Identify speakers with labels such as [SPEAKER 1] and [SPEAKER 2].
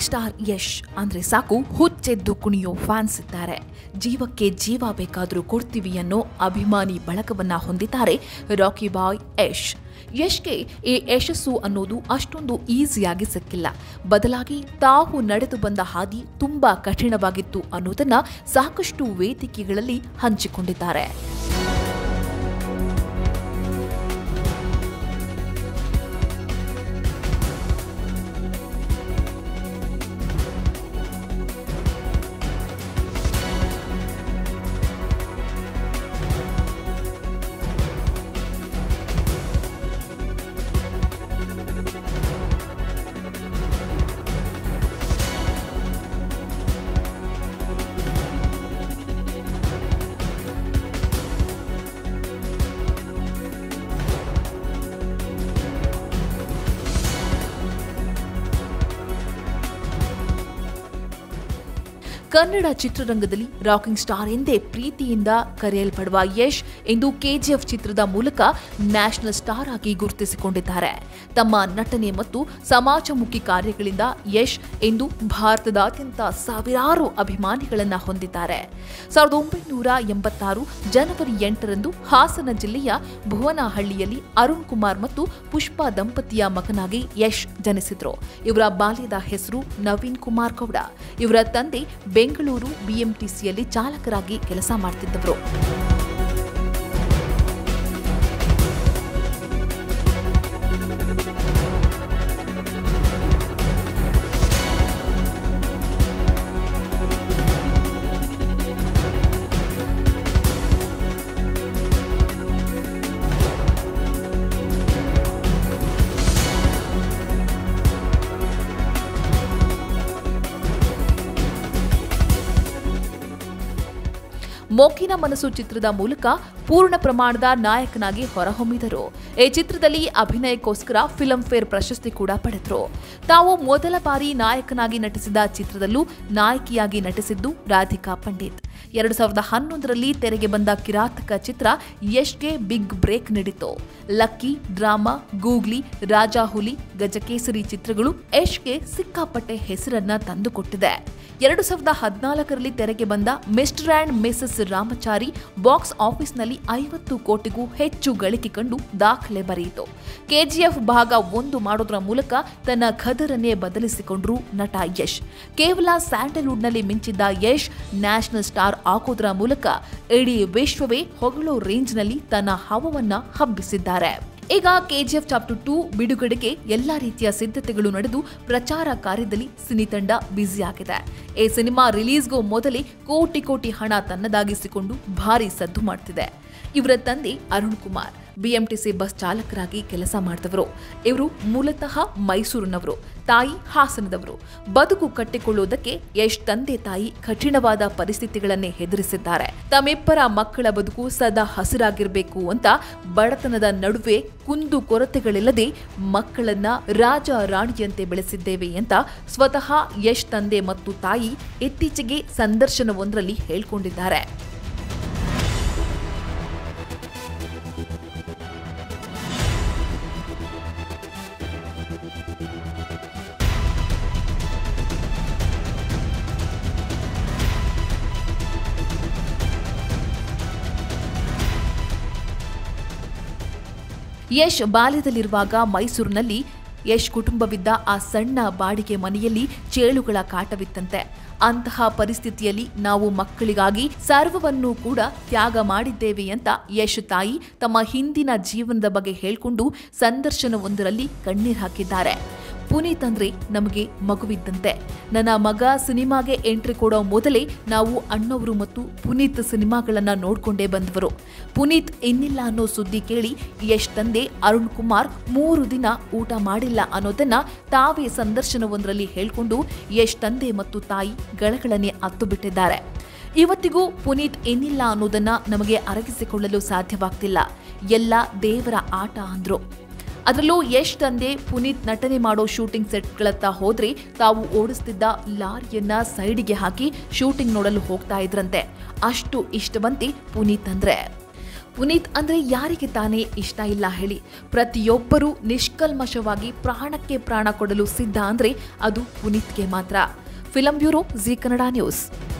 [SPEAKER 1] rocking star Yash ಅಂದ್ರೆ ಸಾಕು ಹುಚ್ಚೆದ್ದು ಕುಣಿಯೋ fans ಇದ್ದಾರೆ ಜೀವಕ್ಕೆ ಜೀವ ಬೇಕಾದರೂ ಕೊಡ್ತೀವಿ ಅನ್ನೋ ಅಭಿಮಾನಿ ಬಳಗವನ್ನ ಹೊಂದಿದ್ದಾರೆ ರಾಕಿ ಬಾಯ್ ಯಶ್ ಯಶ್ಗೆ ಈ ಯಶಸ್ಸು ಅನ್ನೋದು ಅಷ್ಟೊಂದು ಈಸಿಯಾಗಿ ಸಿಕ್ಕಿಲ್ಲ ಬದಲಾಗಿ ತಾವು ನಡೆದು ಬಂದ ಹಾದಿ ತುಂಬಾ ಕಠಿಣವಾಗಿತ್ತು ಅನ್ನೋದನ್ನ ಸಾಕಷ್ಟು ವೇದಿಕೆಗಳಲ್ಲಿ ಹಂಚಿಕೊಂಡಿದ್ದಾರೆ ಕನ್ನಡ ಚಿತ್ರರಂಗದಲ್ಲಿ ರಾಕಿಂಗ್ ಸ್ಟಾರ್ ಎಂದೇ ಪ್ರೀತಿಯಿಂದ ಕರೆಯಲ್ಪಡುವ ಯಶ್ ಇಂದು ಕೆಜಿಎಫ್ ಚಿತ್ರದ ಮೂಲಕ ನ್ಯಾಷನಲ್ ಸ್ಟಾರ್ ಆಗಿ ಗುರುತಿಸಿಕೊಂಡಿದ್ದಾರೆ ತಮ್ಮ ನಟನೆ ಮತ್ತು ಸಮಾಜಮುಖಿ ಕಾರ್ಯಗಳಿಂದ ಯಶ್ ಇಂದು ಭಾರತದಾದ್ಯಂತ ಸಾವಿರಾರು ಅಭಿಮಾನಿಗಳನ್ನ ಹೊಂದಿದ್ದಾರೆ ಸಾವಿರದ ಒಂಬೈನೂರ ಎಂಬತ್ತಾರು ಜನವರಿ ಎಂಟರಂದು ಹಾಸನ ಜಿಲ್ಲೆಯ ಭುವನಹಳ್ಳಿಯಲ್ಲಿ ಅರುಣ್ ಕುಮಾರ್ ಮತ್ತು ಪುಷ್ಪಾ ದಂಪತಿಯ ಮಗನಾಗಿ ಯಶ್ ಜನಿಸಿದ್ರು ಇವರ ಬಾಲ್ಯದ ಹೆಸರು ನವೀನ್ ಕುಮಾರ್ ಗೌಡ ಇವರ ತಂದೆ ಬೆಂಗಳೂರು ಬಿಎಂಟಿಸಿಯಲ್ಲಿ ಚಾಲಕರಾಗಿ ಕೆಲಸ ಮಾಡ್ತಿದ್ದವರು ಮೋಕಿನ ಮನಸ್ಸು ಚಿತ್ರದ ಮೂಲಕ ಪೂರ್ಣ ಪ್ರಮಾಣದ ನಾಯಕನಾಗಿ ಹೊರಹೊಮ್ಮಿದರು ಈ ಚಿತ್ರದಲ್ಲಿ ಅಭಿನಯಕ್ಕೋಸ್ಕರ ಫಿಲ್ಮ್ ಫೇರ್ ಪ್ರಶಸ್ತಿ ಕೂಡ ಪಡೆದರು ತಾವು ಮೊದಲ ಬಾರಿ ನಾಯಕನಾಗಿ ನಟಿಸಿದ ಚಿತ್ರದಲ್ಲೂ ನಾಯಕಿಯಾಗಿ ನಟಿಸಿದ್ದು ರಾಧಿಕಾ ಪಂಡಿತ್ ಎರಡು ಸಾವಿರದ ಹನ್ನೊಂದರಲ್ಲಿ ತೆರೆಗೆ ಬಂದ ಕಿರಾತಕ ಚಿತ್ರ ಯಶ್ಗೆ ಬಿಗ್ ಬ್ರೇಕ್ ನೀಡಿತು Lucky Drama Googly Raja Huli Gajakesari ಚಿತ್ರಗಳು ಯಶ್ಗೆ ಸಿಕ್ಕಾಪಟ್ಟೆ ಹೆಸರನ್ನ ತಂದುಕೊಟ್ಟಿದೆ ಎರಡು ಸಾವಿರದ ಹದಿನಾಲ್ಕರಲ್ಲಿ ತೆರೆಗೆ ಬಂದ Mr and Mrs Ramachari box ಆಫೀಸ್ನಲ್ಲಿ ಐವತ್ತು ಕೋಟಿಗೂ ಹೆಚ್ಚು ಗಳಿಕೆ ಕಂಡು ದಾಖಲೆ ಬರೆಯಿತು ಕೆಜಿಎಫ್ ಭಾಗ ಒಂದು ಮಾಡೋದ್ರ ಮೂಲಕ ತನ್ನ ಖದರನ್ನೇ ಬದಲಿಸಿಕೊಂಡ್ರು ನಟ ಯಶ್ ಕೇವಲ ಸ್ಯಾಂಡಲ್ವುಡ್ನಲ್ಲಿ ಮಿಂಚಿದ್ದ ಯಶ್ ನ್ಯಾಷನಲ್ ಸ್ಟಾರ್ ಆಗೋದ್ರ ಮೂಲಕ ಇಡೀ ವಿಶ್ವವೇ ಹೊಗಳೋ ರೇಂಜ್ನಲ್ಲಿ ತನ್ನ ಹವವನ್ನ ಹಬ್ಬಿಸಿದ್ದಾರೆ ಈಗ ಕೆಜಿಎಫ್ ಚಾಪ್ಟರ್ ಟೂ ಬಿಡುಗಡೆಗೆ ಎಲ್ಲಾ ರೀತಿಯ ಸಿದ್ಧತೆಗಳು ನಡೆದು ಪ್ರಚಾರ ಕಾರ್ಯದಲ್ಲಿ ಸಿನಿ ತಂಡ ಬ್ಯುಸಿಯಾಗಿದೆ ಈ ಸಿನಿಮಾ ರಿಲೀಸ್ಗೂ ಮೊದಲೇ ಕೋಟಿ ಕೋಟಿ ಹಣ ತನ್ನದಾಗಿಸಿಕೊಂಡು ಭಾರಿ ಸದ್ದು ಮಾಡ್ತಿದೆ ಇವರ ತಂದೆ ಅರುಣ್ ಕುಮಾರ್ ಬಿಎಂಟಿಸಿ ಬಸ್ ಚಾಲಕರಾಗಿ ಕೆಲಸ ಮಾಡಿದವರು ಇವರು ಮೂಲತಃ ಮೈಸೂರಿನವರು ತಾಯಿ ಹಾಸನದವರು ಬದುಕು ಕಟ್ಟಿಕೊಳ್ಳುವುದಕ್ಕೆ ಯಶ್ ತಂದೆ ತಾಯಿ ಕಠಿಣವಾದ ಪರಿಸ್ಥಿತಿಗಳನ್ನೇ ಹೆದರಿಸಿದ್ದಾರೆ ತಮ್ಮಿಬ್ಬರ ಮಕ್ಕಳ ಬದುಕು ಸದಾ ಹಸಿರಾಗಿರಬೇಕು ಅಂತ ಬಡತನದ ನಡುವೆ ಕುಂದು ಕೊರತೆಗಳಿಲ್ಲದೆ ಮಕ್ಕಳನ್ನ ರಾಜ ರಾಣಿಯಂತೆ ಬೆಳೆಸಿದ್ದೇವೆ ಅಂತ ಸ್ವತಃ ಯಶ್ ತಂದೆ ಮತ್ತು ತಾಯಿ ಇತ್ತೀಚೆಗೆ ಸಂದರ್ಶನವೊಂದರಲ್ಲಿ ಹೇಳ್ಕೊಂಡಿದ್ದಾರೆ ಯಶ್ ಬಾಲ್ಯದಲ್ಲಿರುವಾಗ ಮೈಸೂರಿನಲ್ಲಿ ಯಶ್ ಕುಟುಂಬವಿದ್ದ ಆ ಸಣ್ಣ ಬಾಡಿಗೆ ಮನೆಯಲ್ಲಿ ಚೇಳುಗಳ ಕಾಟವಿತ್ತಂತೆ ಅಂತಹ ಪರಿಸ್ಥಿತಿಯಲ್ಲಿ ನಾವು ಮಕ್ಕಳಿಗಾಗಿ ಸರ್ವವನ್ನು ಕೂಡ ತ್ಯಾಗ ಮಾಡಿದ್ದೇವೆ ಅಂತ ಯಶ್ ತಾಯಿ ತಮ್ಮ ಹಿಂದಿನ ಜೀವನದ ಬಗ್ಗೆ ಹೇಳ್ಕೊಂಡು ಸಂದರ್ಶನವೊಂದರಲ್ಲಿ ಕಣ್ಣೀರು ಹಾಕಿದ್ದಾರೆ ಪುನೀತ್ ಅಂದ್ರೆ ನಮಗೆ ಮಗುವಿದ್ದಂತೆ ನನ್ನ ಮಗ ಸಿನಿಮಾಗೆ ಎಂಟ್ರಿ ಕೊಡೋ ಮೊದಲೇ ನಾವು ಅಣ್ಣವರು ಮತ್ತು ಪುನೀತ್ ಸಿನಿಮಾಗಳನ್ನ ನೋಡ್ಕೊಂಡೇ ಬಂದವರು ಪುನೀತ್ ಇನ್ನಿಲ್ಲ ಅನ್ನೋ ಸುದ್ದಿ ಕೇಳಿ ಯಶ್ ತಂದೆ ಅರುಣ್ ಕುಮಾರ್ ಮೂರು ದಿನ ಊಟ ಮಾಡಿಲ್ಲ ಅನ್ನೋದನ್ನ ತಾವೇ ಸಂದರ್ಶನವೊಂದರಲ್ಲಿ ಹೇಳ್ಕೊಂಡು ಯಶ್ ತಂದೆ ಮತ್ತು ತಾಯಿ ಗಳಗಳನ್ನೇ ಅತ್ತು ಬಿಟ್ಟಿದ್ದಾರೆ ಇವತ್ತಿಗೂ ಪುನೀತ್ ಏನಿಲ್ಲ ಅನ್ನೋದನ್ನ ನಮಗೆ ಅರಗಿಸಿಕೊಳ್ಳಲು ಸಾಧ್ಯವಾಗ್ತಿಲ್ಲ ಎಲ್ಲ ದೇವರ ಆಟ ಅಂದ್ರು ಅದರಲ್ಲೂ ಯಶ್ ತಂದೆ ಪುನೀತ್ ನಟನೆ ಮಾಡೋ ಶೂಟಿಂಗ್ ಸೆಟ್ಗಳತ್ತ ಹೋದ್ರೆ ತಾವು ಓಡಿಸ್ತಿದ್ದ ಲಾರಿಯನ್ನ ಸೈಡಿಗೆ ಹಾಕಿ ಶೂಟಿಂಗ್ ನೋಡಲು ಹೋಗ್ತಾ ಇದ್ರಂತೆ ಅಷ್ಟು ಇಷ್ಟವಂತೆ ಪುನೀತ್ ಅಂದ್ರೆ ಪುನೀತ್ ಅಂದ್ರೆ ಯಾರಿಗೆ ತಾನೇ ಇಷ್ಟ ಇಲ್ಲ ಹೇಳಿ ಪ್ರತಿಯೊಬ್ಬರೂ ನಿಷ್ಕಲ್ಮಶವಾಗಿ ಪ್ರಾಣಕ್ಕೆ ಪ್ರಾಣ ಕೊಡಲು ಸಿದ್ಧ ಅಂದ್ರೆ ಅದು ಪುನೀತ್ಗೆ ಮಾತ್ರ film bureau Zee Kannada news